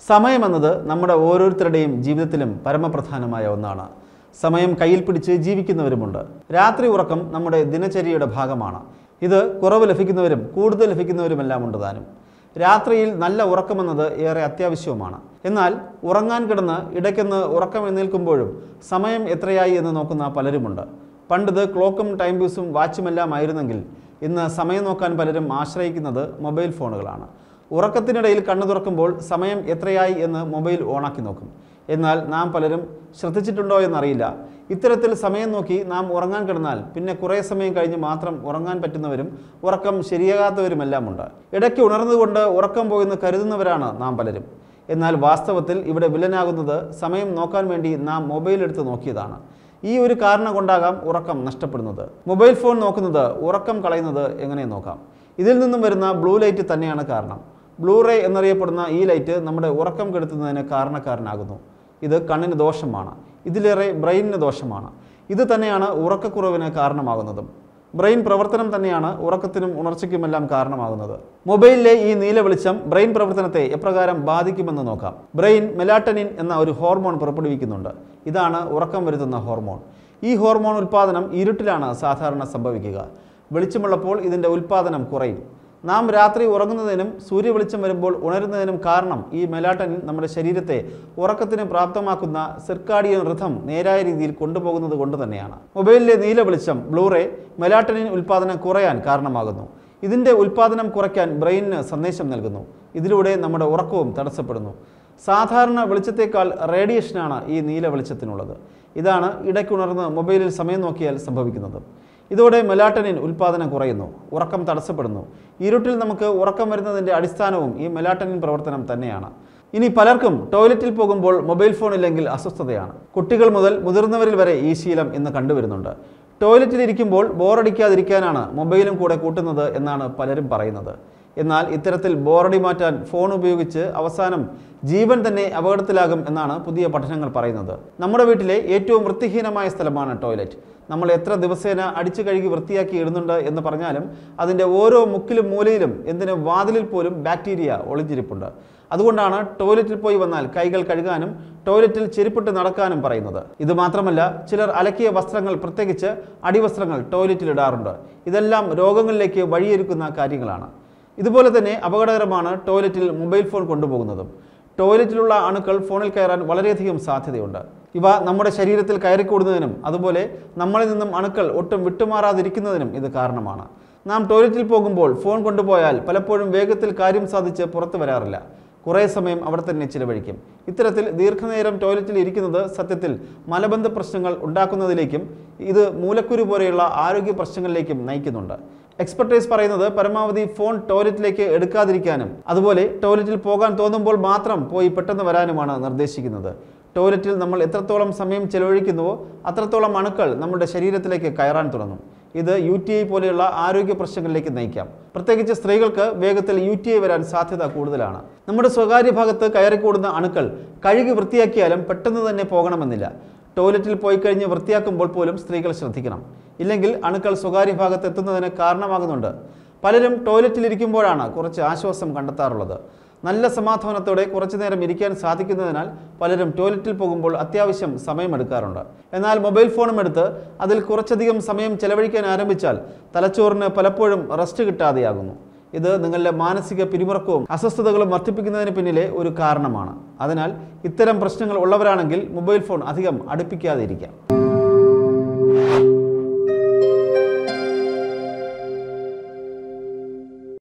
സമയമെന്നത് നമ്മുടെ ഓരോരുത്തരുടെയും ജീവിതത്തിലും പരമപ്രധാനമായ ഒന്നാണ് സമയം കയ്യിൽ പിടിച്ച് ജീവിക്കുന്നവരുമുണ്ട് രാത്രി ഉറക്കം നമ്മുടെ ദിനചര്യയുടെ ഭാഗമാണ് ഇത് കുറവ് ലഭിക്കുന്നവരും കൂടുതൽ ലഭിക്കുന്നവരുമെല്ലാം ഉണ്ട് താനും രാത്രിയിൽ നല്ല ഉറക്കമെന്നത് ഏറെ അത്യാവശ്യവുമാണ് എന്നാൽ ഉറങ്ങാൻ കിടന്ന് ഇടയ്ക്കൊന്ന് ഉറക്കം എഴുന്നേൽക്കുമ്പോഴും സമയം എത്രയായി എന്ന് നോക്കുന്ന പലരുമുണ്ട് പണ്ടിത് ക്ലോക്കും ടൈം പീസും വാച്ചുമെല്ലാം ആയിരുന്നെങ്കിൽ ഇന്ന് സമയം നോക്കാൻ പലരും ആശ്രയിക്കുന്നത് മൊബൈൽ ഫോണുകളാണ് ഉറക്കത്തിനിടയിൽ കണ്ണു തുറക്കുമ്പോൾ സമയം എത്രയായി എന്ന് മൊബൈൽ ഓണാക്കി നോക്കും എന്നാൽ നാം പലരും ശ്രദ്ധിച്ചിട്ടുണ്ടോ എന്നറിയില്ല ഇത്തരത്തിൽ സമയം നോക്കി നാം ഉറങ്ങാൻ കിടന്നാൽ പിന്നെ കുറേ സമയം കഴിഞ്ഞ് മാത്രം ഉറങ്ങാൻ പറ്റുന്നവരും ഉറക്കം ശരിയാകാത്തവരുമെല്ലാം ഉണ്ട് ഇടയ്ക്ക് ഉണർന്നുകൊണ്ട് ഉറക്കം പോയെന്ന് കരുതുന്നവരാണ് നാം പലരും എന്നാൽ വാസ്തവത്തിൽ ഇവിടെ വില്ലനാകുന്നത് സമയം നോക്കാൻ വേണ്ടി നാം മൊബൈൽ എടുത്ത് നോക്കിയതാണ് ഈ ഒരു കാരണം കൊണ്ടാകാം ഉറക്കം നഷ്ടപ്പെടുന്നത് മൊബൈൽ ഫോൺ നോക്കുന്നത് ഉറക്കം കളയുന്നത് എങ്ങനെ നോക്കാം ഇതിൽ നിന്നും വരുന്ന ബ്ലൂ ലൈറ്റ് തന്നെയാണ് കാരണം ബ്ലൂറേ എന്നറിയപ്പെടുന്ന ഈ ലൈറ്റ് നമ്മുടെ ഉറക്കം കെടുത്തുന്നതിന് കാരണക്കാരനാകുന്നു ഇത് കണ്ണിന് ദോഷമാണ് ഇതിലേറെ ബ്രെയിനിന് ദോഷമാണ് ഇത് തന്നെയാണ് ഉറക്കക്കുറവിന് കാരണമാകുന്നതും ബ്രെയിൻ പ്രവർത്തനം തന്നെയാണ് ഉറക്കത്തിനും ഉണർച്ചയ്ക്കുമെല്ലാം കാരണമാകുന്നത് മൊബൈലിലെ ഈ നീല വെളിച്ചം ബ്രെയിൻ പ്രവർത്തനത്തെ എപ്രകാരം ബാധിക്കുമെന്ന് നോക്കാം ബ്രെയിൻ മെലാട്ടനിൻ എന്ന ഒരു ഹോർമോൺ പുറപ്പെടുവിക്കുന്നുണ്ട് ഇതാണ് ഉറക്കം വരുത്തുന്ന ഹോർമോൺ ഈ ഹോർമോൺ ഉൽപ്പാദനം ഇരുട്ടിലാണ് സാധാരണ സംഭവിക്കുക വെളിച്ചമുള്ളപ്പോൾ ഇതിൻ്റെ ഉൽപ്പാദനം കുറയും നാം രാത്രി ഉറങ്ങുന്നതിനും സൂര്യവെളിച്ചം വരുമ്പോൾ ഉണരുന്നതിനും കാരണം ഈ മെലാട്ടനിൻ നമ്മുടെ ശരീരത്തെ ഉറക്കത്തിന് പ്രാപ്തമാക്കുന്ന സിർക്കാഡിയൻ റിഥം നേരായ രീതിയിൽ കൊണ്ടുപോകുന്നത് കൊണ്ട് തന്നെയാണ് മൊബൈലിലെ നീല വെളിച്ചം ബ്ലൂറേ മെലാട്ടനിൻ ഉൽപ്പാദനം കുറയാൻ കാരണമാകുന്നു ഇതിൻ്റെ ഉൽപ്പാദനം കുറയ്ക്കാൻ ബ്രെയിനിന് സന്ദേശം നൽകുന്നു ഇതിലൂടെ നമ്മുടെ ഉറക്കവും തടസ്സപ്പെടുന്നു സാധാരണ വെളിച്ചത്തേക്കാൾ റേഡിയേഷനാണ് ഈ നീല വെളിച്ചത്തിനുള്ളത് ഇതാണ് ഇടയ്ക്കുണർന്ന് മൊബൈലിൽ സമയം നോക്കിയാൽ സംഭവിക്കുന്നത് ഇതോടെ മെലാട്ടനിൻ ഉൽപ്പാദനം കുറയുന്നു ഉറക്കം തടസ്സപ്പെടുന്നു ഇരുട്ടിൽ നമുക്ക് ഉറക്കം വരുന്നതിൻ്റെ അടിസ്ഥാനവും ഈ മെലാട്ടനിൻ പ്രവർത്തനം തന്നെയാണ് ഇനി പലർക്കും ടോയ്ലറ്റിൽ പോകുമ്പോൾ മൊബൈൽ ഫോൺ ഇല്ലെങ്കിൽ അസ്വസ്ഥതയാണ് കുട്ടികൾ മുതൽ മുതിർന്നവരിൽ വരെ ഈ ശീലം ഇന്ന് കണ്ടുവരുന്നുണ്ട് ടോയ്ലറ്റിൽ ഇരിക്കുമ്പോൾ ബോറടിക്കാതിരിക്കാനാണ് മൊബൈലും കൂടെ കൂട്ടുന്നത് എന്നാണ് പലരും പറയുന്നത് എന്നാൽ ഇത്തരത്തിൽ ബോറടി മാറ്റാൻ ഫോൺ ഉപയോഗിച്ച് അവസാനം ജീവൻ തന്നെ അപകടത്തിലാകും എന്നാണ് പുതിയ പഠനങ്ങൾ പറയുന്നത് നമ്മുടെ വീട്ടിലെ ഏറ്റവും വൃത്തിഹീനമായ സ്ഥലമാണ് ടോയ്ലറ്റ് നമ്മൾ എത്ര ദിവസേന അടിച്ചു കഴുകി വൃത്തിയാക്കി ഇടുന്നുണ്ട് എന്ന് പറഞ്ഞാലും അതിൻ്റെ ഓരോ മുക്കിലും മൂലയിലും എന്തിന് വാതിലിൽ പോലും ബാക്ടീരിയ ഒളിഞ്ഞിരിപ്പുണ്ട് അതുകൊണ്ടാണ് ടോയ്ലറ്റിൽ പോയി വന്നാൽ കൈകൾ കഴുകാനും ടോയ്ലറ്റിൽ ചെരുപ്പിട്ട് നടക്കാനും പറയുന്നത് ഇത് മാത്രമല്ല ചിലർ അലക്കിയ വസ്ത്രങ്ങൾ പ്രത്യേകിച്ച് അടിവസ്ത്രങ്ങൾ ടോയ്ലറ്റിൽ ഇടാറുണ്ട് ഇതെല്ലാം രോഗങ്ങളിലേക്ക് വഴിയൊരുക്കുന്ന കാര്യങ്ങളാണ് ഇതുപോലെ തന്നെ അപകടകരമാണ് ടോയ്ലറ്റിൽ മൊബൈൽ ഫോൺ കൊണ്ടുപോകുന്നതും ടോയ്ലറ്റിലുള്ള അണുക്കൾ ഫോണിൽ കയറാൻ വളരെയധികം സാധ്യതയുണ്ട് ഇവ നമ്മുടെ ശരീരത്തിൽ കയറിക്കൂടുന്നതിനും അതുപോലെ നമ്മളിൽ നിന്നും അണുക്കൾ ഒട്ടും വിട്ടുമാറാതിരിക്കുന്നതിനും ഇത് കാരണമാണ് നാം ടോയ്ലറ്റിൽ പോകുമ്പോൾ ഫോൺ കൊണ്ടുപോയാൽ പലപ്പോഴും വേഗത്തിൽ കാര്യം സാധിച്ച് പുറത്തു വരാറില്ല കുറേ സമയം അവിടെ തന്നെ ചിലവഴിക്കും ഇത്തരത്തിൽ ദീർഘനേരം ടോയ്ലറ്റിൽ ഇരിക്കുന്നത് സത്യത്തിൽ മലബന്ധ പ്രശ്നങ്ങൾ ഉണ്ടാക്കുന്നതിലേക്കും ഇത് മൂലക്കുരു പോലെയുള്ള ആരോഗ്യ പ്രശ്നങ്ങളിലേക്കും നയിക്കുന്നുണ്ട് എക്സ്പെർട്ടൈസ് പറയുന്നത് പരമാവധി ഫോൺ ടോയ്ലറ്റിലേക്ക് എടുക്കാതിരിക്കാനും അതുപോലെ ടോയ്ലറ്റിൽ പോകാൻ തോന്നുമ്പോൾ മാത്രം പോയി പെട്ടെന്ന് വരാനുമാണ് നിർദ്ദേശിക്കുന്നത് ടോയ്ലറ്റിൽ നമ്മൾ എത്രത്തോളം സമയം ചെലവഴിക്കുന്നുവോ അത്രത്തോളം അണുക്കൾ നമ്മുടെ ശരീരത്തിലേക്ക് കയറാൻ തുടങ്ങും ഇത് യു ടി ഐ പോലെയുള്ള ആരോഗ്യ പ്രശ്നങ്ങളിലേക്ക് നയിക്കാം പ്രത്യേകിച്ച് സ്ത്രീകൾക്ക് വേഗത്തിൽ യു ടി ഐ വരാൻ സാധ്യത കൂടുതലാണ് നമ്മുടെ സ്വകാര്യ ഭാഗത്ത് കയറിക്കൂടുന്ന അണുക്കൾ കഴുകി വൃത്തിയാക്കിയാലും പെട്ടെന്ന് തന്നെ പോകണമെന്നില്ല ടോയ്ലറ്റിൽ പോയി കഴിഞ്ഞ് വൃത്തിയാക്കുമ്പോൾ പോലും സ്ത്രീകൾ ശ്രദ്ധിക്കണം ഇല്ലെങ്കിൽ അണുക്കൾ സ്വകാര്യ ഭാഗത്ത് എത്തുന്നതിന് കാരണമാകുന്നുണ്ട് പലരും ടോയ്ലറ്റിൽ ഇരിക്കുമ്പോഴാണ് കുറച്ച് ആശ്വാസം കണ്ടെത്താറുള്ളത് നല്ല സമാധാനത്തോടെ കുറച്ചു നേരം ഇരിക്കാൻ സാധിക്കുന്നതിനാൽ പലരും ടോയ്ലറ്റിൽ പോകുമ്പോൾ അത്യാവശ്യം സമയമെടുക്കാറുണ്ട് എന്നാൽ മൊബൈൽ ഫോണും എടുത്ത് അതിൽ കുറച്ചധികം സമയം ചെലവഴിക്കാൻ ആരംഭിച്ചാൽ തലച്ചോറിന് പലപ്പോഴും റെസ്റ്റ് കിട്ടാതെയാകുന്നു ഇത് നിങ്ങളുടെ മാനസിക പിരിമുറക്കവും അസ്വസ്ഥതകളും വർദ്ധിപ്പിക്കുന്നതിന് പിന്നിലെ ഒരു കാരണമാണ് അതിനാൽ ഇത്തരം പ്രശ്നങ്ങൾ ഉള്ളവരാണെങ്കിൽ മൊബൈൽ ഫോൺ അധികം അടുപ്പിക്കാതെ ഇരിക്കാം